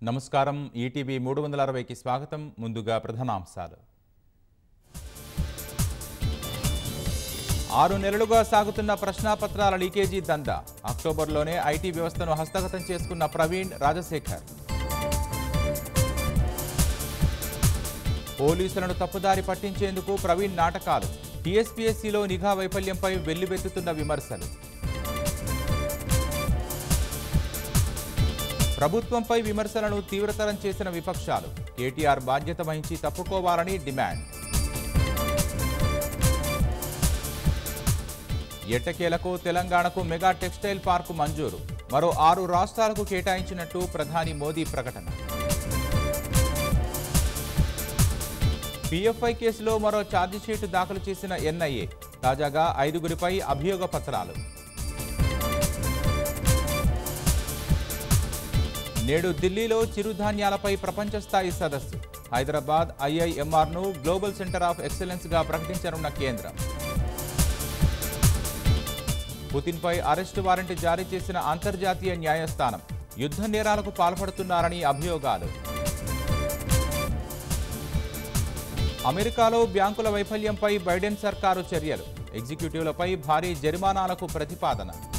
నమస్కారం ఈటీవీ మూడు వందల అరవైకి స్వాగతం ముందుగా ప్రధానాంశాలు ఆరు నెలలుగా సాగుతున్న ప్రశ్నాపత్రాల లీకేజీ దందా అక్టోబర్లోనే ఐటీ వ్యవస్థను హస్తగతం చేసుకున్న ప్రవీణ్ రాజశేఖర్ పోలీసులను తప్పుదారి పట్టించేందుకు ప్రవీణ్ నాటకాలు టీఎస్పీఎస్సీలో నిఘా వైఫల్యంపై వెల్లువెత్తుతున్న విమర్శలు ప్రభుత్వంపై విమర్శలను తీవ్రతరం చేసిన విపక్షాలు కేటీఆర్ బాధ్యత వహించి తప్పుకోవాలని డిమాండ్ ఎట్టకేలకు తెలంగాణకు మెగా టెక్స్టైల్ పార్కు మంజూరు మరో ఆరు రాష్ట్రాలకు కేటాయించినట్టు ప్రధాని మోదీ ప్రకటన పీఎఫ్ఐ కేసులో మరో ఛార్జిషీటు దాఖలు చేసిన ఎన్ఐఏ తాజాగా ఐదుగురిపై అభియోగ పత్రాలు నేడు ఢిల్లీలో చిరుధాన్యాలపై ప్రపంచ స్థాయి సదస్సు హైదరాబాద్ ఐఐఎంఆర్ను గ్లోబల్ సెంటర్ ఆఫ్ ఎక్సలెన్స్గా ప్రకటించనున్న కేంద్రం పుతిన్పై అరెస్టు వారెంట్ జారీ చేసిన అంతర్జాతీయ న్యాయస్థానం యుద్ధ నేరాలకు పాల్పడుతున్నారని అభియోగాలు అమెరికాలో బ్యాంకుల వైఫల్యంపై బైడెన్ సర్కారు చర్యలు ఎగ్జిక్యూటివ్లపై భారీ జరిమానాలకు ప్రతిపాదన